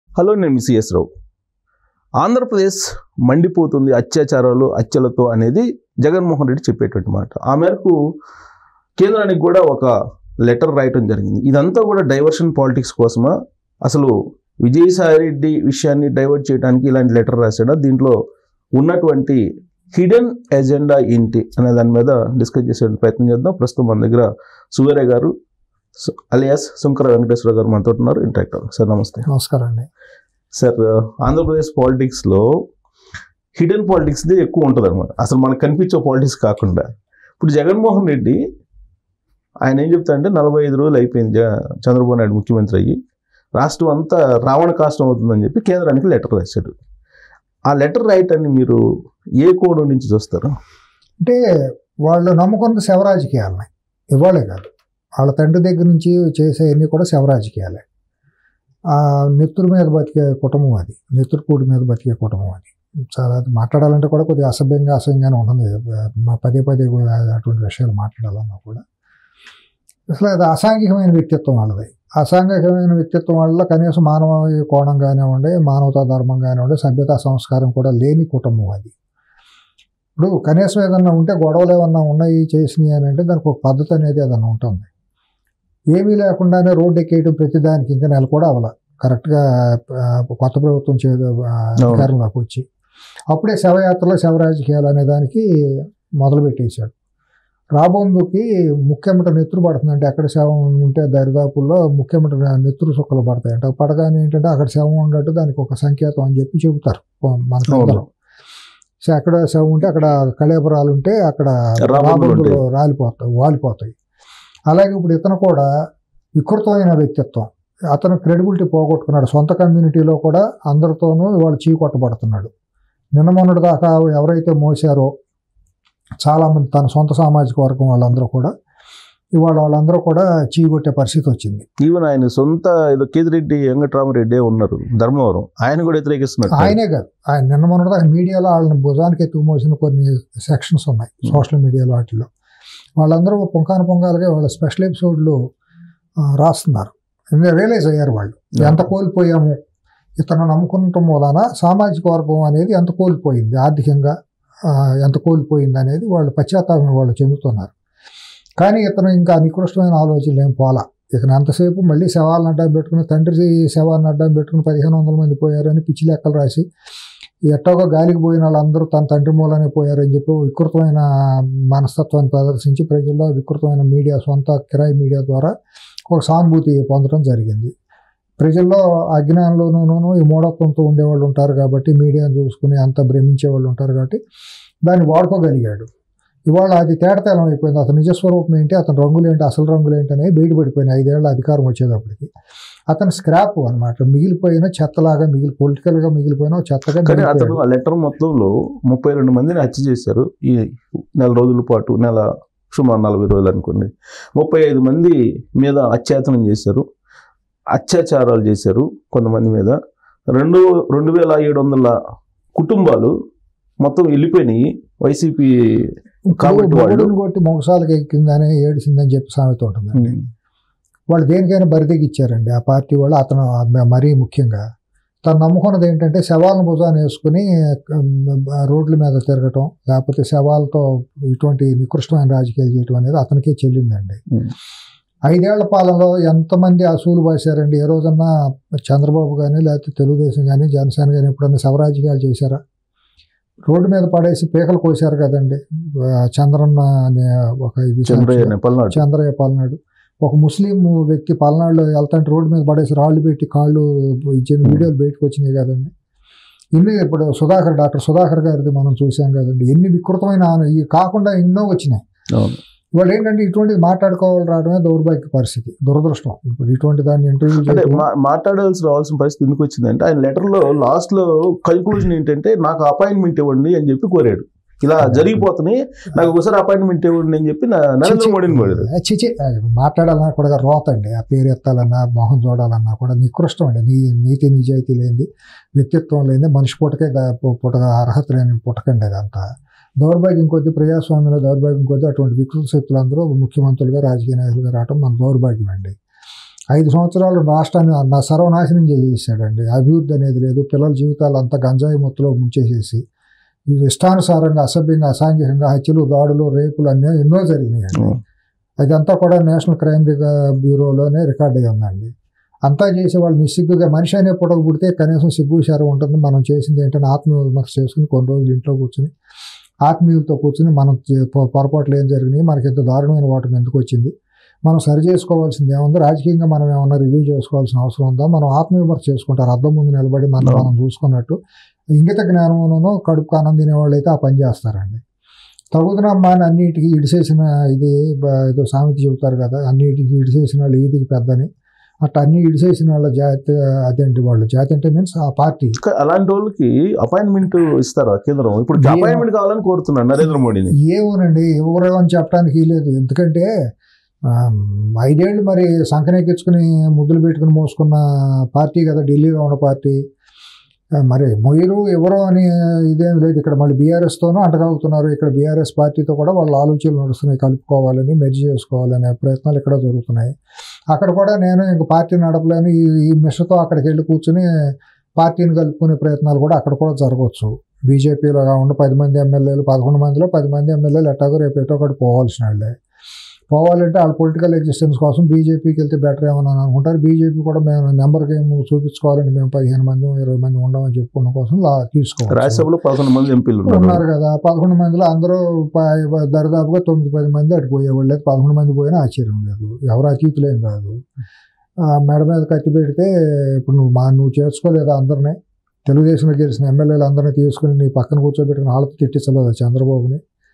Hello నేను మీ CS రావు ఆంధ్రప్రదేశ్ మండిపోతుంది అత్యాచారాలు హత్యలతో అనేది జగన్మోహన్ రెడ్డి చెప్పేటువంటి మాట ఆ మేరకు కేంద్రానికి కూడా ఒక లెటర్ రాయటం జరిగింది ఇదంతా కూడా డైవర్షన్ పాలిటిక్స్ కోసమా అసలు విజయసాయి రెడ్డి విషయాన్ని డైవర్ట్ చేయడానికి ఇలాంటి లెటర్ రాశాడా దీంట్లో ఉన్నటువంటి హిడెన్ ఎజెండా ఏంటి అనే దాని మీద డిస్కస్ చేసే ప్రయత్నం చేద్దాం ప్రస్తుతం మన దగ్గర సుగరే గారు సు- అలియాస్ శంకర వెంకటేశ్వర గారు మనతో ఉన్నారు ఇంటరాక్ట్ అవ్వాలి సార్ నమస్తే నమస్కారం అండి సార్ ఆంధ్రప్రదేశ్ పాలిటిక్స్లో హిడెన్ పాలిటిక్స్ది ఎక్కువ ఉంటుంది అనమాట అసలు మనకు కనిపించే పాలిటిక్స్ కాకుండా ఇప్పుడు జగన్మోహన్ రెడ్డి ఆయన ఏం చెప్తారంటే నలభై ఐదు రోజులు అయిపోయింది జ- చంద్రబాబు నాయుడు ముఖ్యమంత్రి అయ్యి రాష్ట్రం అంతా రావణ కాష్టం అవుతుందని చెప్పి కేంద్రానికి లెటర్ రాశాడు ఆ లెటర్ రాయటాన్ని మీరు ఏ కోణం నుంచి చూస్తారు అంటే వాళ్ళు నమ్ముకున్న శవ రాజకీయాలని ఇవ్వాలే కాదు వాళ్ళ తండ్రి దగ్గర నుంచి చేసేవన్నీ కూడా శవ రాజకీయాలే ఆ నెత్తురు మీద బతికే కుటుంబం అది నెత్తురు కూడి మీద బతికే కుటుంబం అది చాలా అది మాట్లాడాలంటే కూడా కొద్దిగా అసభ్యంగా అసహ్యంగానే ఉంటుంది మా పదే పదే కూడా అటువంటి విషయాలు మాట్లాడాలన్నా కూడా అసలు అది అసాంఘికమైన వ్యక్తిత్వం వాళ్ళది అసాంఘికమైన వ్యక్తిత్వం వల్ల కనీసం మానవ కోణం కానివ్వండి మానవతా ధర్మం కానివ్వండి సభ్యతా సంస్కారం కూడా లేని కుటుంబం అది ఇప్పుడు కనీసం ఏదన్నా ఉంటే గొడవలు ఏమన్నా ఉన్నాయి చేసినాయి అని అంటే దానికి ఒక పద్ధతి అనేది ఏదన్నా ఉంటుంది ఏమీ లేకుండానే రోడ్డు ఎక్కేయడం ప్రతిదానికి ఇంకా నెల కూడా అవ్వాల కరెక్ట్గా ఆ, కొత్త ప్రభుత్వం చే ఆ, అధికారంలోకి వచ్చి అప్పుడే శవయాత్రలో శవ రాజకీయాలు అనే దానికి మొదలు పెట్టేశాడు రాబోందుకి ముఖ్యమంట నెత్తురు పడుతుంది అంటే ఎక్కడ శవం ఉంటే దరిదాపుల్లో ముఖ్యమంట నెత్తురు సుక్కలు పడతాయి అంటే పడగానే ఏంటంటే అక్కడ శవం ఉన్నట్టు దానికి ఒక సంకేతం అని చెప్పి చెబుతారు మన పెద్దలు సో అక్కడ శవం ఉంటే అక్కడ కళేబరాలు ఉంటే అక్కడ రాబందులు రాబందులు రాలిపోతాయి వాలిపోతాయి అలాగే ఇప్పుడు ఇతను కూడా వికృతమైన వ్యక్తిత్వం అతను క్రెడిబిలిటీ పోగొట్టుకున్నాడు సొంత కమ్యూనిటీలో కూడా అందరితోనూ ఇవాళ చీ కొట్టబడుతున్నాడు నిన్న మొన్నటి దాకా ఎవరైతే మోసారో చాలామంది తన సొంత సామాజిక వర్గం వాళ్ళందరూ కూడా ఇవాళ వాళ్ళందరూ కూడా చీ కొట్టే పరిస్థితి వచ్చింది ఈవెన్ ఆయన సొంత ఏదో కేదిరెడ్డి వెంకటరామరెడ్డి ఉన్నారు ధర్మవరం ఆయన కూడా వ్యతిరేకిస్తున్నారు ఆయనే కాదు ఆయన నిన్న మొన్నటి దాకా మీడియాలో వాళ్ళని భుజానికి ఎత్తుకు మోసిన కొన్ని సెక్షన్స్ ఉన్నాయి సోషల్ మీడియాలో వాటిలో వాళ్ళందరూ పొంకాన పొంగాలుగా వాళ్ళ స్పెషల్ ఎపిసోడ్లు ఆ, రాస్తున్నారు రియలైజ్ అయ్యారు వాళ్ళు ఎంత కోల్పోయాము ఇతను నమ్ముకుంటాం మూలాన సామాజిక వర్గం అనేది ఎంత కోల్పోయింది ఆర్థికంగా ఆ, ఎంత కోల్పోయింది అనేది వాళ్ళు పశ్చాత్తాపం వాళ్ళు చెందుతున్నారు కానీ ఇతను ఇంకా నికృష్టమైన ఆలోచనలు ఏం పోలా ఇతను ఎంతసేపు మళ్ళీ శవాలను అడ్డం పెట్టుకుని తండ్రి శవాలను అడ్డం పెట్టుకుని పదిహేను వందల మంది పోయారని పిచ్చి లెక్కలు రాసి ఎట్టోగా గాలికి పోయిన వాళ్ళందరూ తన తండ్రి మూలనే పోయారని చెప్పి వికృతమైన మనస్తత్వాన్ని ప్రదర్శించి ప్రజల్లో వికృతమైన మీడియా సొంత కిరాయి మీడియా ద్వారా ఒక సానుభూతి పొందడం జరిగింది ప్రజల్లో అజ్ఞానంలోనూ ఈ మూఢత్వంతో ఉండేవాళ్ళు ఉంటారు కాబట్టి మీడియాను చూసుకుని అంత భ్రమించే వాళ్ళు ఉంటారు కాబట్టి దాన్ని వాడుకోగలిగాడు ఇవాళ అది తేటతెలం అయిపోయింది అతని నిజస్వరూపం ఏంటి అతని రంగులు ఏంటి అసలు రంగులు ఏంటి అనేవి బయటపడిపోయినాయి ఐదేళ్ల అధికారం వచ్చేటప్పటికి అతను స్క్రాప్ అనమాట మిగిలిపోయిన చెత్తలాగా మిగిలి పొలిటికల్గా మిగిలిపోయిన ఒక చెత్తగా కానీ అతను మిగిలిపోయాడు. ఆ లెటర్ మొత్తంలో ముప్పై రెండు మందిని హత్య చేశారు ఈ నెల రోజుల పాటు నెల సుమారు నలభై రోజులు అనుకోండి ముప్పై ఐదు మంది మీద అత్యాచారం చేశారు అత్యాచారాలు చేశారు కొంతమంది మీద రెండు రెండు వేల ఏడు వందల కుటుంబాలు మొత్తం వెళ్ళిపోయినాయి వైసీపీ కాబట్టి ఇప్పుడు వాళ్ళు- మొగుడుని కొట్టి మొగసాలకు ఎక్కిందని ఏడిసిందని చెప్పి సామెత ఉంటుందండి వాళ్ళు దేనికైనా బరిదికి ఇచ్చారండి ఆ పార్టీ వాళ్ళు అతను ఆ మరీ ముఖ్యంగా తను నమ్ముకున్నది ఏంటంటే శవాలను భుజాన్ని వేసుకుని ఉమ్, రోడ్ల మీద తిరగటం లేకపోతే శవాలతో ఇటువంటి నికృష్టమైన రాజకీయాలు చేయటం అనేది అతనికే చెల్లిందండి ఉమ్. ఐదేళ్ల పాలనలో ఎంతమంది అసూలు బాసారండి ఏ రోజన్నా చంద్రబాబు కానీ లేకపోతే తెలుగుదేశం కానీ జనసేన కానీ ఎప్పుడన్నా శవరాజకీయాలు చేశారా రోడ్డు మీద పడేసి పీకలు కోసారు కదండి ఆ, చంద్రన్న అనే ఒక ఇది చంద్రయ్య పల్నాడు చంద్రయ్య పల్నాడు ఒక ముస్లిం వ్యక్తి పల్నాడులో వెళ్తాంటే రోడ్డు మీద పడేసి రాళ్ళు పెట్టి కాళ్ళు ఇచ్చిన వీడియోలు బయటకు వచ్చినాయి కదండి ఇన్ని ఇప్పుడు సుధాకర్ డాక్టర్ సుధాకర్ గారిది మనం చూసాం కదండి ఎన్ని వికృతమైన ఆన- ఇవి కాకుండా ఎన్నో వచ్చినాయి అవును. వాళ్ళు ఏంటంటే ఇటువంటిది మాట్లాడుకోవాలి రావడమే దౌర్భాగ్య పరిస్థితి దురదృష్టం ఇప్పుడు ఇటువంటి దాన్ని ఇంటర్వ్యూ అంటే మా- మాట్లాడాల్సి రావాల్సిన పరిస్థితి ఎందుకు వచ్చిందంటే ఆయన లెటర్లో లాస్ట్లో కన్క్లూజన్ ఏంటంటే నాకు అపాయింట్మెంట్ ఇవ్వండి అని చెప్పి కోరాడు ఇలా జరిగిపోతున్నాయి నాకు ఒకసారి అపాయింట్మెంట్ ఇవ్వండి అని చెప్పి నా- నరేంద్ర మోడీని కోరాడు చిచి మాట్లాడాలన్నా కూడా రోత అండి ఆ పేరు ఎత్తాలన్నా మొహం చూడాలన్నా కూడా నికృష్టం అండి నీ నీతి నిజాయితీ లేనిది వ్యక్తిత్వం లేనిది మనిషి పుట్టకే దా- పు- పుట్టక అర్హత లేని పుట్టకండి అదంతా దౌర్భాగ్యం కొద్దీ ప్రజాస్వామ్యంలో దౌర్భాగ్యం కొద్దీ అటువంటి వికృత శక్తులందరూ ముఖ్యమంత్రులుగా రాజకీయ నాయకులుగా రావడం మన దౌర్భాగ్యం అండి ఐదు సంవత్సరాలు రాష్ట్రాన్ని నా సర్వనాశనం చేసేసాడండి అభివృద్ధి అనేది లేదు పిల్లల జీవితాలు అంతా గంజాయి మొత్తులో ముంచేసేసి ఈ ఇష్టానుసారంగా అసభ్యంగా అసాంఘికంగా హత్యలు దాడులు రేపులు అన్నీ ఎన్నో జరిగినాయండి ఉం. అదంతా కూడా నేషనల్ క్రైమ్ రిక- బ్యూరోలోనే రికార్డ్ అయి ఉందండి అంతా చేసే వాళ్ళు నిస్సిగ్గుగా మనిషి అనే పుట్టక పుడితే కనీసం సిగ్గు విచారం ఉంటుంది మనం చేసింది ఏంటంటే ఆత్మీయ విమర్శ చేసుకుని కొన్ని రోజులు ఇంట్లో కూర్చుని ఆత్మీయులతో కూర్చుని మనం చే- పొ- పొరపాట్లు ఏం జరిగినాయి మనకి ఎంత దారుణమైన వాటికి ఎందుకు వచ్చింది మనం సరి చేసుకోవాల్సింది ఏముంది రాజకీయంగా మనం ఏమన్నా రివ్యూ చేసుకోవాల్సిన అవసరం ఉందా మనం ఆత్మవిమర్శ చేసుకుంటారు అద్దం ముందు నిలబడి మనం మనం చూసుకున్నట్టు ఇంగిత జ్ఞానంలోనూ కడుపు ఆనందం తినేవాళ్ళు అయితే ఆ పని చేస్తారండి తగుదనమ్మా అని అన్నిటికీ ఇడిసేసిన ఇది బ- ఏదో సామెత చెబుతారు కదా అన్నిటికీ ఇడిసేసిన వాళ్ళు ఈదికి పెద్దని అట్లా అన్ని ఇడిసేసిన వాళ్ళ జాతి అదేంటి వాళ్ళు జాతి అంటే మీన్స్ ఆ పార్టీ ఇంకా అలాంటి వాళ్ళకి అపాయింట్మెంట్ ఇస్తారా కేంద్రం ఇప్పుడు ఏమో. అపాయింట్మెంట్ కావాలని కోరుతున్నాడు నరేంద్ర మోడీని ఏమోనండి ఎవరు అని చెప్పడానికి లేదు ఎందుకంటే ఆ, ఐదేళ్ళు మరి సంకనెక్కించుకుని ముద్దులు పెట్టుకుని మోసుకున్న పార్టీ కదా ఢిల్లీలో ఉన్న పార్టీ ఆ, మరి మొయ్యరు ఎవరో అని ఇదేం లేదు ఇక్కడ మళ్ళీ బీఆర్ఎస్తోనూ అంటగాగుతున్నారు ఇక్కడ బీఆర్ఎస్ పార్టీతో కూడా వాళ్ళ ఆలోచనలు నడుస్తున్నాయి కలుపుకోవాలని మెర్జ్ చేసుకోవాలనే ప్రయత్నాలు ఇక్కడ జరుగుతున్నాయి అక్కడ కూడా నేను ఇంక పార్టీ నడపలేను ఈ ఈ మిషతో అక్కడికి వెళ్ళి కూర్చుని పార్టీని కలుపుకునే ప్రయత్నాలు కూడా అక్కడ కూడా జరగవచ్చు బీజేపీలో ఉన్న పది మంది ఎమ్మెల్యేలు పదకొండు మందిలో పది మంది ఎమ్మెల్యేలు ఎట్టాగో రేపు ఎటో ఒకటి పోవాల్సిన వాళ్ళే పోవాలంటే వాళ్ళ పొలిటికల్ ఎగ్జిస్టెన్స్ కోసం బీజేపీకి వెళ్తే బెటర్ ఏమని అనుకుంటారు బీజేపీ కూడా మేము నెంబర్ గేమ్ చూపించుకోవాలని మేము పదిహేను మంది ఇరవై మంది ఉండమని చెప్పుకున్న కోసం లా తీసుకోవాలి రాజ్యసభలో పదకొండు మంది ఎంపీలు ఉన్నారు ఉన్నారు కదా పదకొండు మందిలో అందరూ ప- దరిదాపుగా తొమ్మిది పది మంది అటు పోయేవాళ్ళు లేదు పదకొండు మంది పోయినా ఆశ్చర్యం లేదు ఎవరు అతీతులేం కాదు ఆ, మెడ మీద కత్తి పెడితే ఇప్పుడు నువ్వు మా నువ్వు చేర్చుకోలేదా అందరినీ తెలుగుదేశంలో గెలిచిన ఎమ్మెల్యేలు అందరినీ తీసుకుని నీ పక్కన కూర్చోబెట్టుకుని వాళ్ళతో తిట్టించలేదు చంద్రబాబుని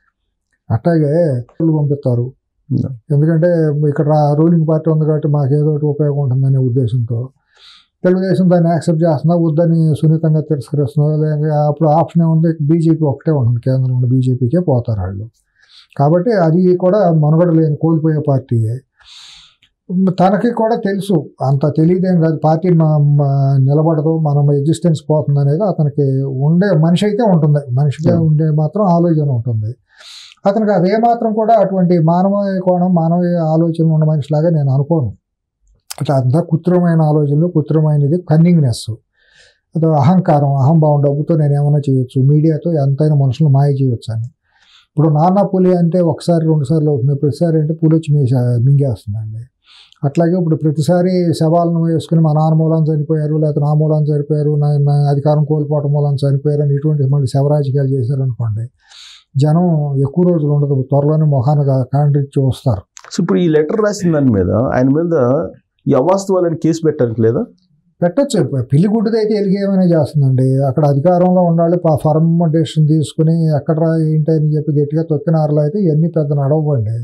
అట్లాగే వాళ్ళు పంపిస్తారు Yeah. ఎందుకంటే ఇక్కడ రూలింగ్ పార్టీ ఉంది కాబట్టి మాకు ఏదో ఒకటి ఉపయోగం ఉంటుందనే ఉద్దేశంతో తెలుగుదేశం దాన్ని యాక్సెప్ట్ చేస్తున్నా వద్దని సున్నితంగా తిరస్కరిస్తున్నా లేక అప్పుడు ఆప్షన్ ఏముంది బీజేపీ ఒకటే ఉంటుంది కేంద్రంలో బీజేపీకే పోతారు వాళ్ళు కాబట్టి అది కూడా మనుగడ లేని కోల్పోయే పార్టీయే తనకి కూడా తెలుసు అంత తెలియదేం కాదు పార్టీ మ- మ- నిలబడదు మనం ఎగ్జిస్టెన్స్ పోతుంది అనేది అతనికి ఉండే మనిషి అయితే ఉంటుంది మనిషిగా Yeah. ఉండే మాత్రం ఆలోచన ఉంటుంది అతనికి అదే మాత్రం కూడా అటువంటి మానవ కోణం మానవ ఆలోచన ఉన్న మనిషిలాగా నేను అనుకోను అట్లా అంతా కృత్రిమైన ఆలోచనలు కృత్రిమైనది కన్నింగ్నెస్ అదో అహంకారం అహంభావం డబ్బుతో నేను ఏమైనా చేయొచ్చు మీడియాతో ఎంతైనా మనుషులు మాయ చేయొచ్చు అని ఇప్పుడు నాన్న పులి అంటే ఒకసారి రెండు సార్లు అవుతుంది ప్రతిసారి అంటే పులి వచ్చి మేస మింగేస్తుందండి అట్లాగే ఇప్పుడు ప్రతిసారి శవాలను వేసుకుని మా నాన్న మూలాన్ని చనిపోయారు లేకపోతే నా మూలాన్ని చనిపోయారు నా నా అధికారం కోల్పోవటం మూలాన్ని చనిపోయారు అని ఇటువంటి మళ్ళీ శవరాజకీయాలు చేశారనుకోండి జనం ఎక్కువ రోజులు ఉండదు త్వరలోనే మొహాన్ని కాంట్రిచ్చి వస్తారు సో ఇప్పుడు ఈ లెటర్ రాసిన దాని మీద ఆయన మీద ఈ అవాస్తవాలని కేసు పెట్టడానికి లేదా పెట్టచ్చు పిల్లి గుడ్డిది అయితే ఎలిగి ఏమైనా చేస్తుందండి అక్కడ అధికారంలో ఉండాలి ఫర్మేషన్ తీసుకుని ఎక్కడ ఏంటి అని చెప్పి గట్టిగా తొక్కినారులో అయితే ఇవన్నీ పెద్ద నడవండి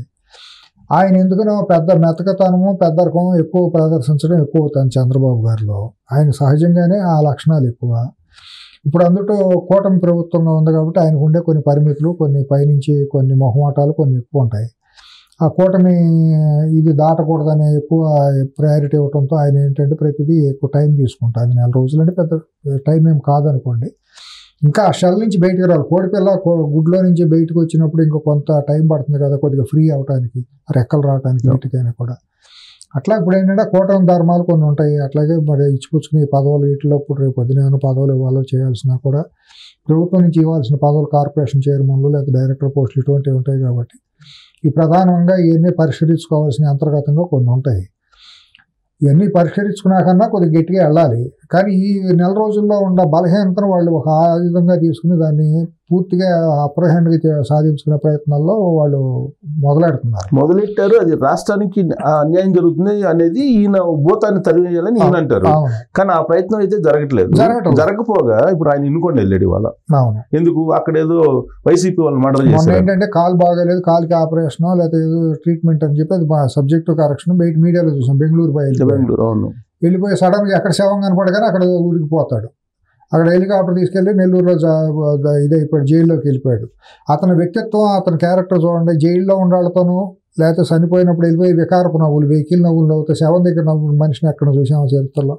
ఆయన ఎందుకనో పెద్ద మెతకతనము పెద్దరకం ఎక్కువ ప్రదర్శించడం ఎక్కువ అవుతుంది చంద్రబాబు గారిలో ఆయన సహజంగానే ఆ లక్షణాలు ఎక్కువ ఇప్పుడు అందులో కూటమి ప్రభుత్వంగా ఉంది కాబట్టి ఆయనకు ఉండే కొన్ని పరిమితులు కొన్ని పైనుంచి కొన్ని మొహమాటాలు కొన్ని ఎక్కువ ఉంటాయి ఆ కూటమి ఇది దాటకూడదనే ఎక్కువ ప్రయారిటీ ఇవ్వడంతో ఆయన ఏంటంటే ప్రతిదీ ఎక్కువ టైం తీసుకుంటారు నెల రోజులు అంటే పెద్ద టైం ఏం కాదనుకోండి ఇంకా ఆ షెల్ నుంచి బయటకు రావాలి కోడిపిల్ల కో- గుడ్లో నుంచి బయటకు వచ్చినప్పుడు ఇంకా కొంత టైం పడుతుంది కదా కొద్దిగా ఫ్రీ అవడానికి రెక్కలు రావడానికి వీటికైనా కూడా అట్లా ఇప్పుడు ఏంటంటే కూటమి ధర్మాలు కొన్ని ఉంటాయి అట్లాగే మరి ఇచ్చిపుచ్చుకుని పదవులు వీటిలో ఇప్పుడు రేపు పొద్దున ఏమైనా పదవులు ఇవ్వాలో చేయాల్సినా కూడా ప్రభుత్వం నుంచి ఇవ్వాల్సిన పదవులు కార్పొరేషన్ చైర్మన్లు లేదా డైరెక్టర్ పోస్టులు ఇటువంటివి ఉంటాయి కాబట్టి ఈ ప్రధానంగా ఇవన్నీ పరిష్కరించుకోవాల్సిన అంతర్గతంగా కొన్ని ఉంటాయి ఇవన్నీ పరిష్కరించుకున్నాకన్నా కొద్దిగా గట్టిగా వెళ్ళాలి కానీ ఈ నెల రోజుల్లో ఉన్న బలహీనతను వాళ్ళు ఒక ఆయుధంగా తీసుకుని దాన్ని పూర్తిగా అప్రహెండ్గా సాధించుకునే ప్రయత్నాల్లో వాళ్ళు మొదలెడుతున్నారు మొదలెట్టారు అది రాష్ట్రానికి ఆ అన్యాయం జరుగుతుంది అనేది ఈయన భూతాన్ని తరివేయాలని ఈయన అంటారు అవును కానీ ఆ ప్రయత్నం అయితే జరగట్లేదు జరగట్లేదు. జరగపోగా ఇప్పుడు ఆయన ఇన్నుకోండి వెళ్ళాడు ఇవాళ అవును ఎందుకు అక్కడ ఏదో వైసీపీ వాళ్ళు మర్డర్ మొన్న చేశారు ఏంటంటే కాలు బాగాలేదు కాలుకి ఆపరేషన్ లేదా ఏదో ట్రీట్మెంట్ అని చెప్పి అది సబ్జెక్ట్ కరెక్షన్ బయట మీడియాలో చూసాం బెంగళూరు పోయి వెళ్ళిపోయాడు. బెంగళూరు అవును వెళ్ళిపోయి సడన్గా ఎక్కడ శవం కనపడగానే అక్కడ ఊరికి పోతాడు అక్కడ హెలికాప్టర్ తీసుకెళ్ళి నెల్లూరులో జా- ద- ఇదైపోయాడు జైల్లోకి వెళ్ళిపోయాడు అతని వ్యక్తిత్వం అతని క్యారెక్టర్ చూడండి జైల్లో ఉండాలతోనూ లేకపోతే చనిపోయినప్పుడు వెళ్ళిపోయి వికారపు నవ్వులు వెహికల్ నవ్వులు నవ్వుతాయి శవం దగ్గర నవ్వులు మనిషిని ఎక్కడ చూసాము చరిత్రలో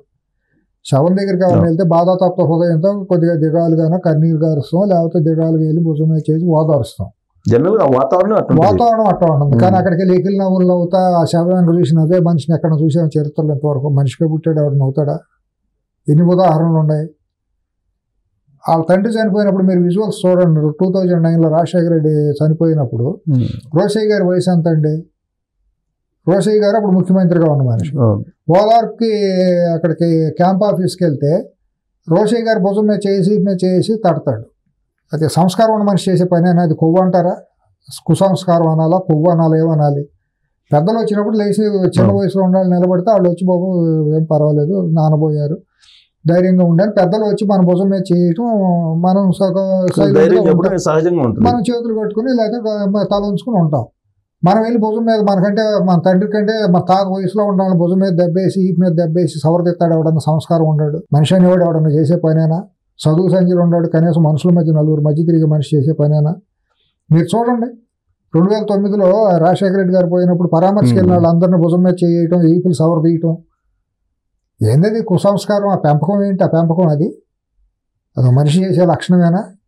శవం దగ్గరికి ఎవరైనా వెళ్తే బాధాతప్త హృదయంతో కొద్దిగా దిగాలుగానో కన్నీరు గారుస్తాం లేకపోతే దిగాలుగా వెళ్ళి భుజం మీద చేసి ఓదారుస్తాం జనరల్ గా వాతావరణం అట్లా వాతావరణం అట్లా ఉంటుంది ఉమ్. కానీ అక్కడికి వెళ్ళి ఎకిల్ నవ్వులు నవ్వుతా ఆ శవం చూసిన అదే మనిషిని ఎక్కడ చూసాం చరిత్రలో ఇంతవరకు మనిషిగా పుట్టాడు ఎవడు నవ్వుతాడా ఎన్ని ఉదాహరణలు ఉన్నాయి వాళ్ళ తండ్రి చనిపోయినప్పుడు మీరు విజువల్స్ చూడండి టూ థౌజండ్ నైన్లో రాజశేఖర రెడ్డి చనిపోయినప్పుడు రోసయ్య గారి వయసు ఎంత అండి రోసయ్య గారు అప్పుడు ముఖ్యమంత్రిగా ఉన్న మనిషి ఓదార్కి అక్కడికి క్యాంప్ ఆఫీస్కి వెళ్తే రోషయ్య గారి భుజం మీద చేసి మీద చేసి తడతాడు అది సంస్కారం ఉన్న మనిషి చేసే పని అనేది కొవ్వు అంటారా కుసంస్కారం అనాలా కొవ్వు అనాలా ఏమనాలి పెద్దలు వచ్చినప్పుడు లేచి చిన్న అవును. వయసులో ఉండాలి నిలబడితే వాళ్ళు వచ్చి బాబు ఏం పర్వాలేదు నానబోయారు ధైర్యంగా ఉండాలి పెద్దలు వచ్చి మన భుజం మీద చేయటం మనం సగ silent గా ధైర్యం ఉంటాం. ఎప్పుడైనా సహజంగా ఉంటుంది మనం చేతులు కట్టుకుని లేకపోతే తల ఉంచుకుని ఉంటాం మనం వెళ్ళి భుజం మీద మనకంటే మన తండ్రి కంటే మన తాత వయసులో ఉండాలి భుజం మీద దెబ్బేసి ఈ మీద దెబ్బేసి సవరదెత్తాడు ఎవడన్నా సంస్కారం ఉన్నాడు మనిషి అనేవాడు ఎవడన్నా చేసే పనేనా చదువు సంజీలు ఉన్నాడు కనీసం మనుషుల మధ్య నలుగురు మధ్య తిరిగే మనిషి చేసే పనేనా మీరు చూడండి రెండు వేల తొమ్మిదిలో రాజశేఖర రెడ్డి గారు పోయినప్పుడు పరామర్శకి వెళ్ళిన వాళ్ళు అందరిని భుజం మీద చేయటం ఈపులు సవర తీయటం ఏందది కుసంస్కారం ఆ పెంపకం ఏంటి ఆ పెంపకం అది అది మనిషి చేసే లక్షణమేనా